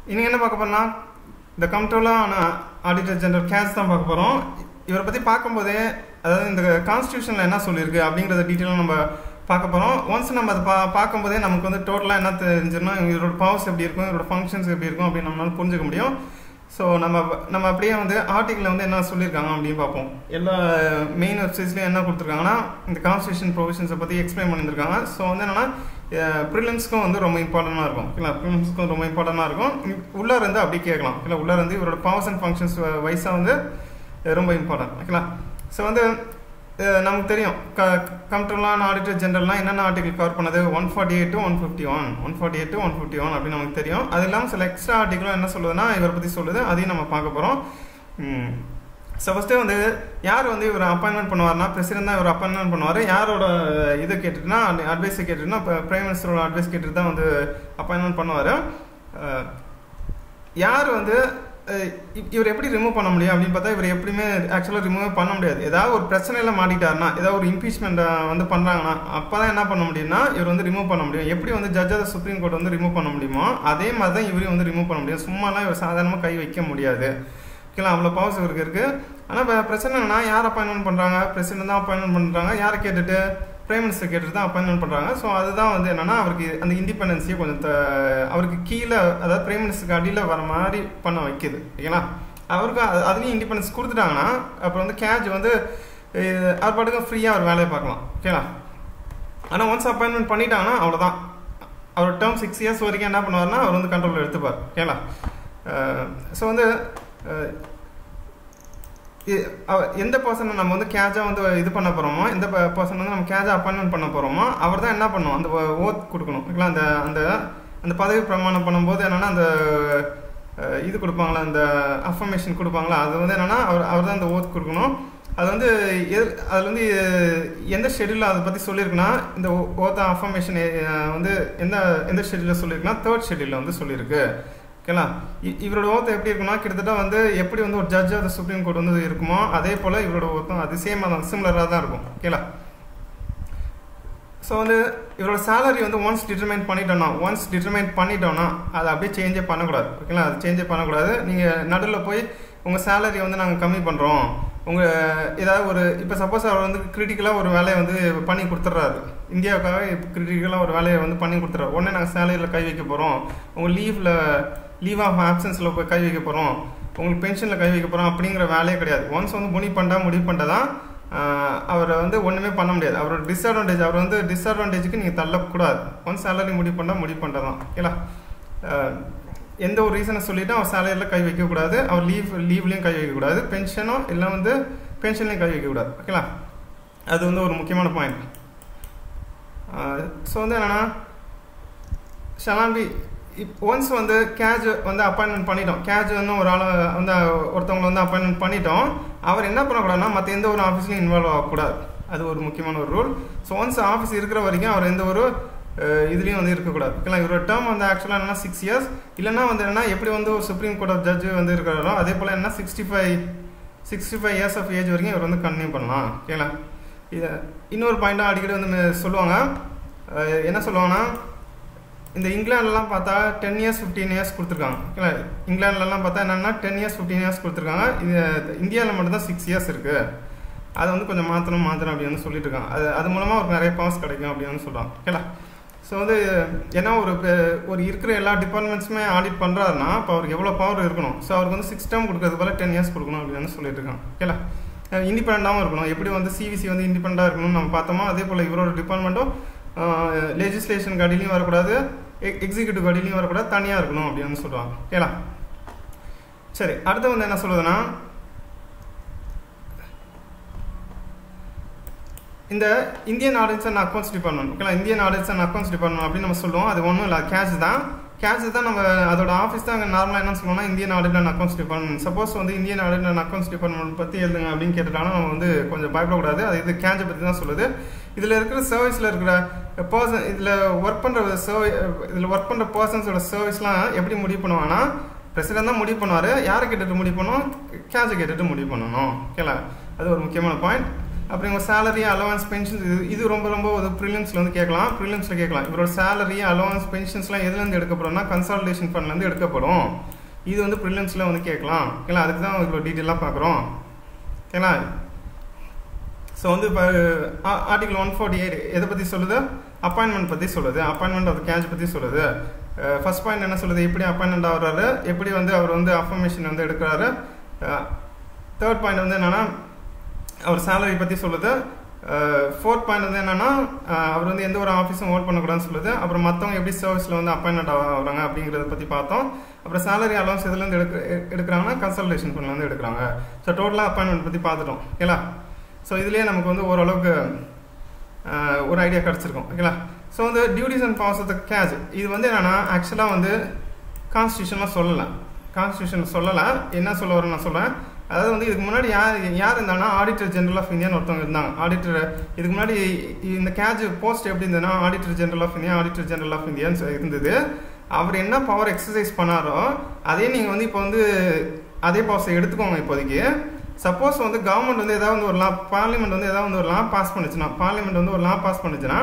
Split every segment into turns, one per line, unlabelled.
இன்னைக்கு என்ன பார்க்க போறோம்னா இந்த கம்ட்ரோலான ஆடிட்டர் ஜெனரல் கேஸ் தான் பார்க்க போகிறோம் இவரை பற்றி பார்க்கும்போதே அதாவது இந்த கான்ஸ்டியூஷனில் என்ன சொல்லியிருக்கு அப்படிங்கிறத டீட்டெயிலாக நம்ம பார்க்க போகிறோம் ஒன்ஸ் நம்ம அதை பா பார்க்கும்போதே நமக்கு வந்து டோட்டலாக என்ன தெரிஞ்சிருந்தோம் இவரோட பவர்ஸ் எப்படி இருக்கும் இவரோட ஃபங்க்ஷன்ஸ் எப்படி இருக்கும் அப்படின்னு நம்மளால புரிஞ்சுக்க முடியும் ஸோ நம்ம நம்ம அப்படியே வந்து ஆர்டிக்கில் வந்து என்ன சொல்லியிருக்காங்க அப்படின்னு பார்ப்போம் எல்லா மெயின் வெப்சைட்ஸ்லையும் என்ன கொடுத்துருக்காங்கன்னா இந்த கான்ஸ்டியூஷன் ப்ரொவிஷன்ஸை பற்றி எக்ஸ்பிளைன் பண்ணியிருக்காங்க ஸோ வந்து என்னென்னா ப்ரிலிம்ஸ்க்கும் வந்து ரொம்ப இம்பார்ட்டண்டாக இருக்கும் இல்லை ப்ரிலிம்ஸ்க்கும் ரொம்ப இம்பார்ட்டண்டாக இருக்கும் உள்ளே இருந்து அப்படி கேட்கலாம் இல்லை உள்ளே இருந்து இவரோட பவர்ஸ் அண்ட் ஃபங்க்ஷன்ஸ் வைஸாக வந்து ரொம்ப இம்பார்ட்டன்ட் ஓகேங்களா ஸோ வந்து நமக்கு தெரியும் க கம்ப்யூட்டர்லாம் ஆடிட்டர் ஜென்ரல்லாம் என்னென்ன ஆர்டிகல் கவர் பண்ணது one forty eight to one fifty one one forty eight to one fifty one அப்படின்னு நமக்கு தெரியும் அது இல்லாமல் சில எக்ஸ்ட்ரா ஆர்டிகளும் என்ன சொல்லுதுன்னா இவரை பற்றி சொல்லுது அதையும் நம்ம பார்க்க போகிறோம் ஸோ ஃபஸ்ட்டு வந்து யார் வந்து இவர் அப்பாயின்மெண்ட் பண்ணுவார்னா பிரசிடென்ட் தான் இவர் அப்பாயின்மெண்ட் பண்ணுவார் யாரோட இது கேட்டுட்டுனா அட்வைஸை கேட்டுட்டுனா இப்போ பிரைம் மினிஸ்டரோட அட்வைஸ் கேட்டுட்டு தான் வந்து அப்பாயின்மெண்ட் பண்ணுவார் யார் வந்து இவர் எப்படி ரிமூவ் பண்ண முடியும் அப்படின்னு பார்த்தா இவர் எப்படியுமே ஆக்சுவலாக ரிமூவ் பண்ண முடியாது ஏதாவது ஒரு பிரச்சனையில் மாட்டிட்டாருன்னா ஏதாவது ஒரு இம்பீச்மெண்ட் வந்து பண்ணுறாங்கன்னா அப்போ தான் என்ன பண்ண முடியும்னா இவர் வந்து ரிமூவ் பண்ண முடியும் எப்படி வந்து ஜட்ஜ் ஆஃப் சுப்ரீம் கோர்ட் வந்து ரிமூவ் பண்ண முடியுமோ அதே மாதிரி தான் இவரையும் வந்து ரிமூவ் பண்ண முடியும் சும்மாலாம் இவர் சாதாரணமாக கை வைக்க முடியாது ஓகேங்களா அவ்வளோ பவர்ஸ் இவருக்கு இருக்குது ஆனால் இப்போ பிரச்சனைனா யார் அப்பாயின்மெண்ட் பண்ணுறாங்க பிரசிடென்ட் தான் அப்பாயின்மெண்ட் பண்ணுறாங்க யாரை கேட்டுட்டு பிரைம் மினிஸ்டர் கேட்டுட்டு தான் அப்பாயின்மெண்ட் பண்ணுறாங்க ஸோ அதுதான் வந்து என்னென்னா அவருக்கு அந்த இண்டிபெண்டன்ஸையே கொஞ்சம் த அவருக்கு கீழே அதாவது பிரைம் மினிஸ்டருக்கு அடியில் வர மாதிரி பண்ண வைக்குது ஓகேங்களா அவருக்கு அதுலேயும் இண்டிபெண்டன்ஸ் கொடுத்துட்டாங்கன்னா அப்புறம் வந்து கேஜ் வந்து அவர் பாட்டுக்கு ஃப்ரீயாக அவர் வேலையை பார்க்கலாம் ஓகேங்களா ஆனால் ஒன்ஸ் அப்பாயின்மெண்ட் பண்ணிட்டாங்கன்னா அவ்வளோதான் அவர் டேர்ம் சிக்ஸ் இயர்ஸ் வரைக்கும் என்ன பண்ணுவார்னா அவர் வந்து கண்ட்ரோலில் எடுத்துப்பார் ஓகேங்களா ஸோ வந்து எந்த பர்சனை நம்ம வந்து கேஜாக வந்து இது பண்ண போகிறோமோ எந்த பர்சன் வந்து நம்ம கேஜாக அப்பாயின்மெண்ட் பண்ண போகிறோமோ அவர் தான் என்ன பண்ணும் அந்த ஓத் கொடுக்கணும் ஓகேங்களா அந்த அந்த அந்த பதவி பிரமாணம் பண்ணும்போது என்னென்னா அந்த இது கொடுப்பாங்களா அந்த அஃபர்மேஷன் கொடுப்பாங்களா அது வந்து என்னென்னா அவர் அவர் தான் அந்த ஓத் கொடுக்கணும் அது வந்து எது அதில் வந்து எந்த ஷெடியூலில் அதை பற்றி சொல்லியிருக்குன்னா இந்த ஓத்த அஃபர்மேஷன் வந்து எந்த எந்த ஷெடியூலில் சொல்லியிருக்குன்னா தேர்ட் ஷெடியூலில் வந்து சொல்லியிருக்கு ஓகேங்களா இவரோட ஓத்தை எப்படி இருக்குன்னா கிட்டத்தட்ட வந்து எப்படி வந்து ஒரு ஜட்ஜ் ஆஃப் சுப்ரீம் கோர்ட் வந்து இருக்குமோ அதே போல் இவரோட ஓத்தம் அது சேமாக தான் சிமிலராக தான் இருக்கும் ஓகேங்களா ஸோ வந்து இவரோட சேலரி வந்து ஒன்ஸ் டிட்டர்மைன் பண்ணிட்டோம்னா ஒன்ஸ் டிட்டர்மைன் பண்ணிட்டோம்னா அதை அப்படியே சேஞ்சே பண்ணக்கூடாது ஓகேங்களா அது சேஞ்சே பண்ணக்கூடாது நீங்கள் நடுவில் போய் உங்கள் சேலரி வந்து நாங்கள் கம்மி பண்ணுறோம் உங்கள் ஏதாவது ஒரு இப்போ சப்போஸ் அவர் வந்து கிரிட்டிக்கலாக ஒரு வேலையை வந்து பண்ணி கொடுத்துட்றாரு இந்தியாவுக்காக இப்போ கிரிட்டிக்கலாக ஒரு வேலையை வந்து பண்ணி கொடுத்துட்றாரு உடனே நாங்கள் சேலரியில் கை வைக்க போகிறோம் உங்கள் லீவில் லீவ் ஆஃப் ஆப்சன்ஸில் போய் கை வைக்க போகிறோம் உங்களுக்கு பென்ஷனில் கை வைக்க போகிறோம் அப்படிங்கிற வேலையே கிடையாது ஒன்ஸ் வந்து முடிவு பண்ணிட்டா முடிவு பண்ணிட்டா தான் அவரை வந்து ஒன்றுமே பண்ண முடியாது அவரோட டிஸ்அட்வான்டேஜ் அவர் வந்து டிஸ்அட்வான்டேஜுக்கு நீங்கள் தள்ளக்கூடாது ஒன்ஸ் சேலரி முடிவு பண்ணால் முடிவு பண்ணிட்டா தான் ஓகேலா எந்த ஒரு ரீசனை சொல்லிவிட்டு அவர் சேலரியில் கை வைக்கக்கூடாது அவர் லீவ் லீவ்லேயும் கை வைக்கக்கூடாது பென்ஷனோ இல்லை வந்து பென்ஷன்லேயும் கை வைக்கக்கூடாது ஓகேலா அது வந்து ஒரு முக்கியமான பாயிண்ட் ஸோ வந்து என்னென்னா ஷலாம்பி இப் ஒன்ஸ் வந்து கேஜ் வந்து அப்பாயின்மெண்ட் பண்ணிட்டோம் கேஜ் வந்து ஒரு ஆளை வந்து ஒருத்தவங்களை வந்து அப்பாயின்மெண்ட் பண்ணிட்டோம் அவர் என்ன பண்ணக்கூடாதுன்னா மற்ற எந்த ஒரு ஆஃபீஸ்லையும் இன்வால்வ் ஆகக்கூடாது அது ஒரு முக்கியமான ஒரு ரூல் ஸோ ஒன்ஸ் ஆஃபீஸ் இருக்கிற வரைக்கும் அவர் எந்த ஒரு இதுலேயும் வந்து இருக்கக்கூடாது ஓகேங்களா இவரோட டேர்ம் வந்து ஆக்சுவலாக என்னன்னா சிக்ஸ் இயர்ஸ் இல்லைனா வந்து என்னன்னா எப்படி வந்து ஒரு சுப்ரீம் கோர்ட் ஆஃப் ஜட்ஜு வந்து இருக்கிறாரோ அதே போல் என்ன sixty five sixty five years of age வரைக்கும் இவர் வந்து கன்டினியூ பண்ணலாம் ஓகேங்களா இது இன்னொரு பாயிண்ட்டாக அடிக்கடி வந்து சொல்லுவாங்க என்ன சொல்லுவாங்கன்னா இந்த இங்கிலாந்துலாம் பார்த்தா டென் இயர்ஸ் ஃபிஃப்டீன் இயர்ஸ் கொடுத்துருக்காங்க ஓகேங்களா இங்கிலாந்துலலாம் பார்த்தா என்னென்னா டென் இயர்ஸ் ஃபிஃப்டீன் இயர்ஸ் கொடுத்துருக்காங்க இது இந்தியாவில் மட்டும் தான் சிக்ஸ் இயர்ஸ் இருக்குது அதை வந்து கொஞ்சம் மாற்றணும் மாற்றணும் அப்படின்னு சொல்லிட்டு இருக்காங்க அது அது மூலமாக அவருக்கு நிறைய பவர்ஸ் கிடைக்கும் அப்படின்னு சொல்கிறாங்க ஓகேலா ஸோ வந்து ஏன்னா ஒரு ஒரு இருக்கிற எல்லா டிபார்ட்மெண்ட்ஸுமே ஆடிட் பண்ணுறாருன்னா இப்போ அவருக்கு எவ்வளோ பவர் இருக்கணும் ஸோ அவருக்கு வந்து சிக்ஸ் டேர்ம் கொடுக்கறது போல டென் இயர்ஸ் கொடுக்கணும் அப்படின்னு சொல்லிட்டு இருக்காங்க ஓகேலா இண்டிபெண்டாகவும் இருக்கணும் எப்படி வந்து சிவிசி வந்து இண்டிபெண்டாக இருக்கணும்னு நம்ம பார்த்தோமோ அதே போல் இவரோட டிபார்ட்மெண்ட்டும் லெஜிஸ்லேஷன் கடிலையும் வரக்கூடாது எக்ஸிக்யூட்டிவ் கடிலையும் வரக்கூடாது தனியாக இருக்கணும் அப்படின்னு சொல்லுவாங்க ஓகேலா சரி அடுத்து வந்து என்ன சொல்லுதுன்னா இந்த Indian audits and accounts department ஓகேங்களா Indian audits and accounts department அப்படின்னு நம்ம சொல்லுவோம் அது ஒன்றும் இல்லை கேஷ் தான் கேஷ் தான் நம்ம அதோட ஆஃபீஸ் தான் நார்மலாக என்ன சொல்லுவோம்னா Indian audit and accounts department suppose வந்து Indian audit and accounts department பற்றி எழுதுங்க அப்படின்னு கேட்டுட்டாலும் நம்ம வந்து கொஞ்சம் பயப்படக்கூடாது அது இது கேஞ்சை பற்றி தான் சொல்லுது இதில் இருக்கிற சர்வீஸில் இருக்கிற பர்சன் இதில் ஒர்க் பண்ணுற சர்வீ இதில் ஒர்க் பண்ணுற பர்சன்ஸோட சர்வீஸ்லாம் எப்படி முடிவு பண்ணுவாங்கன்னா பிரசிடென்ட் தான் முடிவு பண்ணுவார் யாரை கேட்டுட்டு முடிவு பண்ணணும் கேஷை கேட்டுட்டு முடிவு பண்ணணும் ஓகேங்களா அது ஒரு முக்கியமான பாயிண்ட் அப்புறம் இவங்க சேலரி அலவன்ஸ் பென்ஷன்ஸ் இது இது ரொம்ப ரொம்ப ஒரு ப்ரிலிம்ஸில் வந்து கேட்கலாம் ப்ரிலிம்ஸில் கேட்கலாம் இவரோட சேலரி அலவன்ஸ் பென்ஷன்ஸ்லாம் எதுலேருந்து எடுக்கப்படும்னா கன்சால்டேஷன் ஃபண்ட்லேருந்து எடுக்கப்படும் இது வந்து ப்ரிலிம்ஸில் வந்து கேட்கலாம் ஓகேங்களா அதுக்கு தான் இவ்வளோ டீட்டெயிலாக பார்க்குறோம் ஓகேங்களா ஸோ வந்து இப்போ ஆர்டிகல் ஒன் ஃபார்ட்டி எயிட் எதை பற்றி சொல்லுது அப்பாயின்மெண்ட் பற்றி சொல்லுது அப்பாயின்மெண்ட் ஆஃப் கேஜ் பற்றி சொல்லுது ஃபர்ஸ்ட் பாயிண்ட் என்ன சொல்லுது எப்படி அப்பாயின்மெண்ட் ஆகுறாரு எப்படி வந்து அவர் வந்து அஃபர்மேஷன் வந்து எடுக்கிறாரு தேர்ட் பாயிண்ட் வந்து என்னென்னா அவர் சேலரி பற்றி சொல்லுது ஃபோர்த் பாயிண்ட் வந்து என்னென்னா அவர் வந்து எந்த ஒரு ஆஃபீஸும் ஹோல்ட் பண்ணக்கூடாதுன்னு சொல்லுது அப்புறம் மற்றவங்க எப்படி சர்வீஸில் வந்து அப்பாயின்மெண்ட் ஆகுறாங்க அப்படிங்கிறத பற்றி பார்த்தோம் அப்புறம் சேலரி அலவன்ஸ் இதுலேருந்து எடுக்க எடுக்கிறாங்கன்னா கன்சல்டேஷன் பண்ணலேருந்து எடுக்கிறாங்க ஸோ டோட்டலாக அப்பாயின்மெண்ட் பற்றி பார்த்துட்டோம் ஓகேங்களா ஸோ இதுலேயே நமக்கு வந்து ஓரளவுக்கு ஒரு ஐடியா கிடச்சிருக்கும் ஓகேங்களா ஸோ வந்து duties and powers of the CAG இது வந்து என்னென்னா ஆக்சுவலாக வந்து கான்ஸ்டியூஷனில் சொல்லலை கான்ஸ்டியூஷன் சொல்லலை என்ன சொல்ல வரேன் நான் சொல்கிறேன் அதாவது வந்து இதுக்கு முன்னாடி யார் யார் இருந்தாங்கன்னா ஆடிட்டர் ஜெனரல் ஆஃப் இந்தியான்னு ஒருத்தவங்க இருந்தாங்க ஆடிட்டர் இதுக்கு முன்னாடி இந்த கேஜ் போஸ்ட் எப்படி இருந்ததுன்னா auditor general of India auditor general of இந்தியான்னு இருந்தது அவர் என்ன பவர் எக்ஸசைஸ் பண்ணாரோ அதே நீங்கள் வந்து இப்போ வந்து அதே பவர்ஸை எடுத்துக்கோங்க இப்போதைக்கு சப்போஸ் வந்து கவர்மெண்ட் வந்து ஏதாவது ஒரு லா பார்லிமெண்ட் வந்து ஏதாவது வந்து ஒரு லா பாஸ் பண்ணுச்சுன்னா பார்லிமெண்ட் வந்து ஒரு லா பாஸ் பண்ணுச்சுன்னா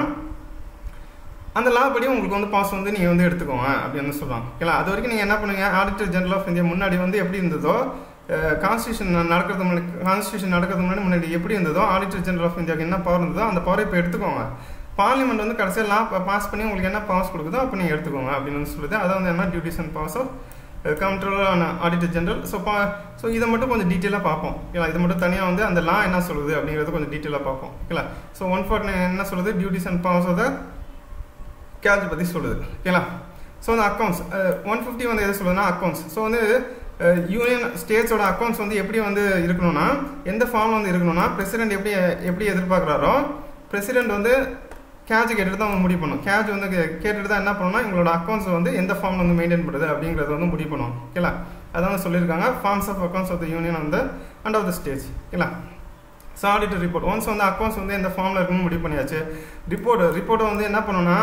அந்த லா படி உங்களுக்கு வந்து பாஸ் வந்து நீங்கள் வந்து எடுத்துக்கோங்க அப்படின்னு சொல்லுவாங்க ஓகேங்களா அது வரைக்கும் நீங்கள் என்ன பண்ணுவீங்க ஆடிட்டர் ஜெனரல் ஆஃப் இந்தியா முன்னாடி வந்து எப்படி இருந்ததோ கான்ஸ்டியூஷன் நடக்கிறது முன்னாடி கான்ஸ்டியூஷன் நடக்கிறது முன்னாடி முன்னாடி எப்படி இருந்ததோ ஆடிட்டர் ஜெனரல் ஆஃப் இந்தியாவுக்கு என்ன பவர் இருந்ததோ அந்த பவரை இப்போ எடுத்துக்கோங்க பார்லிமெண்ட் வந்து கடைசியாக லா பாஸ் பண்ணி உங்களுக்கு என்ன பவர்ஸ் கொடுக்குதோ அப்போ நீங்கள் எடுத்துக்கோங்க அப்படின்னு சொல்லுது அதான் வந்து என்ன duties and powers of controller auditor general so பா ஸோ இதை மட்டும் கொஞ்சம் டீட்டெயிலாக பார்ப்போம் ஓகேங்களா இது மட்டும் தனியாக வந்து அந்த லா என்ன சொல்லுது அப்படிங்கிறது கொஞ்சம் டீட்டெயிலாக பார்ப்போம் ஓகேங்களா ஸோ ஒன் ஃபார்ட்டி நைன் என்ன சொல்லுது duties and powers of the CAG பற்றி சொல்லுது ஓகேங்களா ஸோ அந்த அக்கௌண்ட்ஸ் ஒன் ஃபிஃப்டி வந்து எது சொல்லுதுன்னா அக்கௌண்ட்ஸ் ஸோ வந்து யூனியன் ஸ்டேட்ஸோட அக்கௌண்ட்ஸ் வந்து எப்படி வந்து இருக்கணும்னா எந்த ஃபார்மில் வந்து இருக்கணும்னா பிரசிடென்ட் எப்படி எப்படி எதிர்பார்க்குறாரோ பிரசிடென்ட் வந்து கேஜ் கேட்டுட்டு தான் அவங்க முடிவு பண்ணும் கேஜ் வந்து கேட்டுட்டு தான் என்ன பண்ணணும்னா எங்களோட அக்கௌண்ட்ஸ் வந்து எந்த ஃபார்மில் வந்து மெயின்டைன் பண்ணுறது அப்படிங்கிறத வந்து முடிவு பண்ணுவோம் ஓகேலா அதான் வந்து சொல்லியிருக்காங்க forms of accounts of the union வந்து அண்ட் ஆஃப் த ஸ்டேட்ஸ் ஓகேலா ஸோ ஆடிட்டர் ரிப்போர்ட் ஒன்ஸ் வந்து அக்கௌண்ட்ஸ் வந்து எந்த ஃபார்மில் இருக்குன்னு முடிவு பண்ணியாச்சு ரிப்போர்ட் ரிப்போர்ட்டை வந்து என்ன பண்ணணும்னா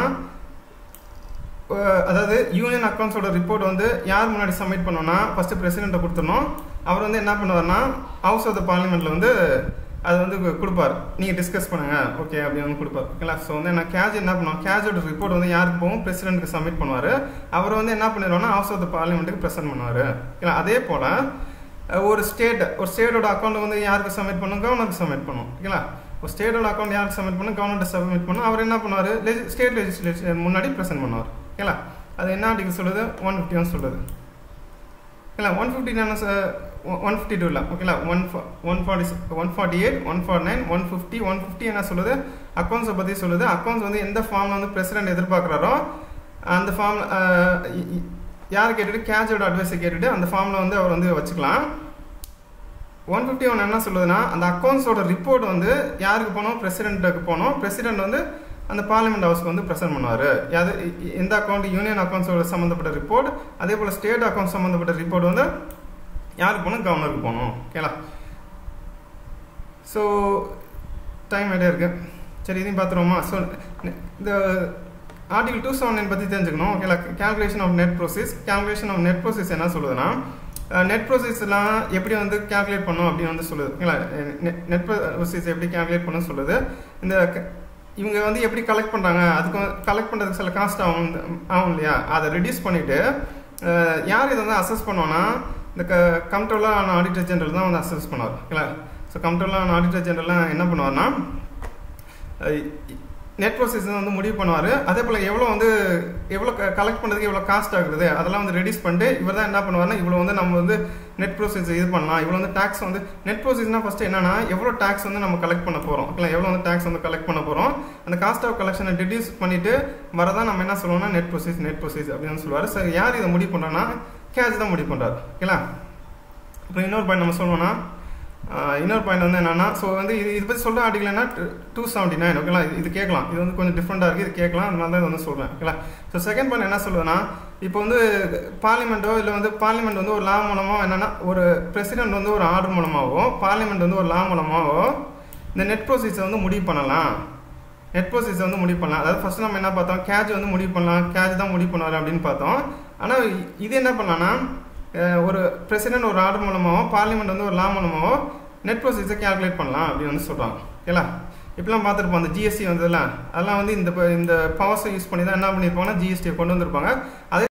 அதாவது யூனியன் அக்கௌண்ட்ஸோட ரிப்போர்ட் வந்து யார் முன்னாடி சப்மிட் பண்ணோம்னா ஃபஸ்ட்டு பிரசிடெண்ட்டை கொடுத்துடணும் அவர் வந்து என்ன பண்ணுவார்னா ஹவுஸ் ஆஃப் த பார்லிமெண்ட்டில் வந்து அது வந்து கொடுப்பார் நீங்கள் டிஸ்கஸ் பண்ணுங்கள் ஓகே அப்படின்னு வந்து கொடுப்பார் ஓகேங்களா ஸோ வந்து என்ன கேஜ் என்ன பண்ணுவோம் கேஜோட ரிப்போர்ட் வந்து யாருக்கு போகும் பிரசிடென்ட்டுக்கு சப்மிட் பண்ணுவார் அவர் வந்து என்ன பண்ணிடுவார்னா ஹவுஸ் ஆஃப் த பார்லிமெண்ட்டுக்கு ப்ரெசென்ட் பண்ணுவார் ஓகேங்களா அதே போல் ஒரு ஸ்டேட் ஒரு ஸ்டேட்டோட அக்கௌண்ட் வந்து யாருக்கு சப்மிட் பண்ணும் கவர்னருக்கு சப்மிட் பண்ணும் ஓகேங்களா ஒரு ஸ்டேட்டோட அக்கௌண்ட் யாருக்கு சப்மிட் பண்ணும் கவர்மெண்ட் சப்மிட் பண்ணும் அவர் என்ன பண்ணுவார் ஸ்டேட் லெஜிஸ்லேஷன் முன்னாடி ப்ரெசென்ட் பண்ணுவார் ஓகேங்களா அது என்ன ஆர்டிகல் சொல்லுது ஒன் ஃபிஃப்டி ஒன் சொல்லுது ஓகேங்களா ஒன் ஃபிஃப்டி என்ன ஒன் ஃபிஃப்டி டூ இல்லை ஓகேங்களா one one forty one forty eight one forty nine one fifty one fifty என்ன சொல்லுது அக்கௌண்ட்ஸை பற்றி சொல்லுது அக்கௌண்ட்ஸ் வந்து எந்த ஃபார்மில் வந்து பிரசிடென்ட் எதிர்பார்க்குறாரோ அந்த ஃபார்ம் யார் கேட்டுட்டு கேஜோட அட்வைஸை கேட்டுட்டு அந்த ஃபார்மில் வந்து அவர் வந்து வச்சுக்கலாம் ஒன் ஃபிஃப்டி ஒன் என்ன சொல்லுதுன்னா அந்த அக்கௌண்ட்ஸோட ரிப்போர்ட் வந்து யாருக்கு போனோம் பிரசிடென்ட்டுக்கு போனோம் பிரசிடென்ட் வந்து அந்த பார்லிமெண்ட் ஹவுஸ்க்கு வந்து ப்ரெசென்ட் பண்ணுவார் அது எந்த அக்கௌண்ட் யூனியன் அக்கௌண்ட்ஸோட சம்மந்தப்பட்ட ரிப்போர்ட் அதே போல் ஸ்டேட் அக்கௌண்ட் சம்மந்தப்பட்ட ரிப்போர்ட் வந்து யாருக்கு போகணும் கவர்னருக்கு போகணும் ஓகேலா ஸோ டைம் ஆகிட்டே இருக்கு சரி இதையும் பார்த்துருவோமா ஸோ இந்த ஆர்டிகல் டூ செவன் நைன் பற்றி தெரிஞ்சுக்கணும் ஓகேலா calculation of net process calculation of net process என்ன சொல்லுதுன்னா நெட் ப்ரோசஸ்லாம் எப்படி வந்து கேல்குலேட் பண்ணும் அப்படின்னு வந்து சொல்லுது ஓகேங்களா நெட் ப்ரோசஸ் எப்படி கேல்குலேட் பண்ண சொல்லுது இந்த இவங்க வந்து எப்படி கலெக்ட் பண்ணுறாங்க அதுக்கு கலெக்ட் பண்ணுறதுக்கு சில காஸ்ட் ஆகும் ஆகும் இல்லையா அதை ரெடியூஸ் பண்ணிவிட்டு யார் இதை வந்து அசஸ் பண்ணோன்னா இந்த க கம்ப்யூட்டர்லாம் ஆடிட்டர் ஜெனரல் தான் வந்து அசஸ் பண்ணுவார் ஓகேங்களா ஸோ கம்ப்யூட்டர்லாம் ஆடிட்டர் ஜெனரல்லாம் என்ன பண்ணுவார்னா நெட் ப்ரோசஸ் வந்து முடிவு பண்ணுவார் அதே போல் எவ்வளோ வந்து எவ்வளோ கலெக்ட் பண்ணுறதுக்கு எவ்வளோ காஸ்ட் ஆகுது அதெல்லாம் வந்து ரெடியூஸ் பண்ணிட்டு இவர் தான் என்ன பண்ணுவார்னா இவ்வளோ வந்து நம்ம வந்து நெட் ப்ரோசஸ் இது பண்ணலாம் இவ்வளோ வந்து டேக்ஸ் வந்து நெட் ப்ரோசஸ்னால் ஃபஸ்ட்டு என்னன்னா எவ்வளோ டேக்ஸ் வந்து நம்ம கலெக்ட் பண்ண போகிறோம் ஓகேங்களா எவ்வளோ வந்து டேக்ஸ் வந்து கலெக்ட் பண்ண போகிறோம் அந்த காஸ்ட் ஆஃப் கலெக்ஷனை டிடியூஸ் பண்ணிட்டு வரதான் நம்ம என்ன சொல்லுவோம்னா நெட் ப்ரோசஸ் நெட் ப்ரோசஸ் அப்படின்னு சொல்லுவார் சார் யார் இதை முடிவு பண்ணுறோன்னா கேஷ் தான் முடிவு பண்ணுறாரு ஓகேங்களா அப்புறம் இன்னொரு பாயிண்ட் நம்ம சொல்லுவோம்னா இன்னொரு பாயிண்ட் வந்து என்னன்னா ஸோ வந்து இது இது பற்றி சொல்கிற ஆர்டிகல் என்ன டூ செவன்ட்டி நைன் ஓகேங்களா இது கேட்கலாம் இது வந்து கொஞ்சம் டிஃப்ரெண்ட்டாக இருக்குது இது கேட்கலாம் அதனால தான் இது வந்து சொல்கிறேன் ஓகேங்களா ஸோ செகண்ட் பாயிண்ட் என்ன சொல்லுதுன்னா இப்போ வந்து பார்லிமெண்ட்டோ இல்லை வந்து பார்லிமெண்ட் வந்து ஒரு லா மூலமாக என்னென்னா ஒரு பிரசிடென்ட் வந்து ஒரு ஆர்டர் மூலமாகவோ பார்லிமெண்ட் வந்து ஒரு லா மூலமாகவோ இந்த நெட் ப்ரோசீஸை வந்து முடிவு பண்ணலாம் நெட் ப்ரோசீஸை வந்து முடிவு பண்ணலாம் அதாவது ஃபஸ்ட்டு நம்ம என்ன பார்த்தோம் கேஜ் வந்து முடிவு பண்ணலாம் கேஜ் தான் முடிவு பண்ணுவார் அப்படின்னு பார்த்தோம் ஆனால் இது என்ன பண்ணலாம்னா ஒரு பிரசிடென்ட் ஒரு ஆர்டர் மூலமாகவோ பார்லிமெண்ட் வந்து ஒரு லா மூலமாகவோ நெட் ப்ரோசீஸை கேல்குலேட் பண்ணலாம் அப்படின்னு வந்து சொல்கிறாங்க ஓகேங்களா இப்பெல்லாம் பார்த்துருப்போம் அந்த ஜிஎஸ்டி வந்ததுல அதெல்லாம் வந்து இந்த ப- இந்த பவர்ஸை யூஸ் பண்ணி தான் என்ன பண்ணியிருப்பாங்கன்னா ஜிஎஸ்டியை கொண்டு வந்திருப்பாங்க அதே